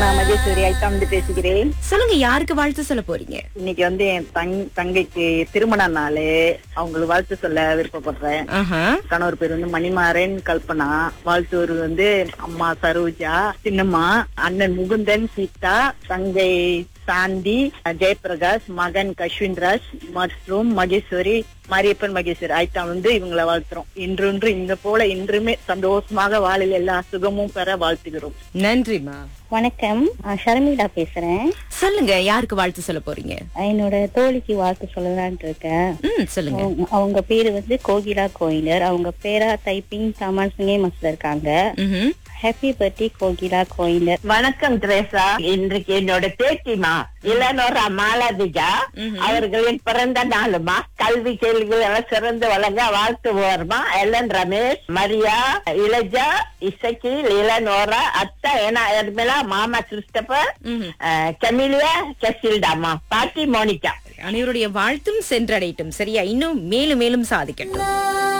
நான் மகேஸ்வரி ஐட்டம் வந்து பேசுகிறேன் சொல்லுங்க யாருக்கு வாழ்த்து சொல்ல போறீங்க இன்னைக்கு வந்து என் தங் தங்கைக்கு திருமண நாள் அவங்களுக்கு வாழ்த்து சொல்ல விருப்பப்படுறேன் ஆஹா கணவர் பேர் வந்து மணிமாறன் கல்பனா வாழ்த்துவர் வந்து அம்மா சரோஜா சின்னம்மா அண்ணன் முகுந்தன் சீதா தங்கை சாந்தி ஜெயபிரகாஷ் மகன் கஷ்வின்ராஜ் மற்றும் மகேஸ்வரி மாரியப்பன் மகேஸ்வரி ஐட்டம் வந்து இவங்களை வாழ்த்துறோம் இன்றொன்று இந்த போல இன்றுமே சந்தோஷமாக வாழில் எல்லா சுகமும் பெற வாழ்த்துகிறோம் நன்றிமா வணக்கம் நான் ஷர்மிளா பேசுறேன் சொல்லுங்க யாருக்கு வாழ்த்து சொல்ல போறீங்க என்னோட தோழிக்கு வாழ்த்து சொல்லலாம்னு இருக்கேன் ம் சொல்லுங்க அவங்க- அவங்க பேரு வந்து கோகிலா கோயிலர் அவங்க பேரா டைப்பிங் சாமான் சிங்கே மஸ்ல இருக்காங்க ம்ஹும். ஹாப்பி பர்த்டே கோகிலா கோயிலர் வணக்கம் திரேசா இன்றைக்கு என்னோட பேத்திமா இளநோரா மாலாதிகா அவர்களின் பிறந்த நாளுமா கல்வி கேள்விகள் எல்லாம் சிறந்து வழங்க வாழ்த்துவோர்மா எல்என் ரமேஷ் மரியா இளஜா இசக்கில் இளநோரா அத்தா ஏனா எர்மிளா மாமா கிறிஸ்டபர் ம்ஹும். அஹ், கெமிலியா கெசில்டாமா பாட்டி மோனிகா அனைவருடைய வாழ்த்தும் சென்றடையட்டும் சரியா இன்னும் மேலும் மேலும் சாதிக்கட்டும்